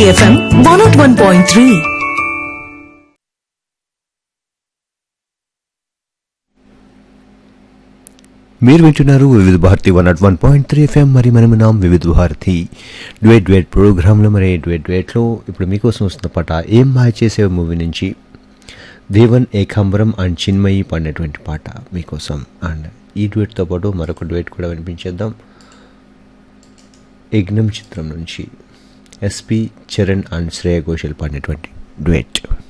City FM 101.3. మీరు వింటున్నారు Vividh Bharati one nought one point three FM మరి మనం నాం వివిధ భారతి డ్వేట్ డ్వేట్ ప్రోగ్రాంలో మరి డ్వేట్ డ్వేట్లో ఇప్పుడు మీకోసం వస్తున్న పాట ఏం మాయ చేసే మూవీ నుంచి దేవన్ ఏకాంబరం అండ్ చిన్మయి పాడినటువంటి పాట మీకోసం అండ్ ఈ డ్వేట్తో పాటు మరొక డ్వేట్ కూడా వినిపించేద్దాం యజ్ఞం చిత్రం నుంచి ఎస్పి చరణ్ అండ్ శ్రేయ ఘోషల్ పాడినటువంటి డ్వేట్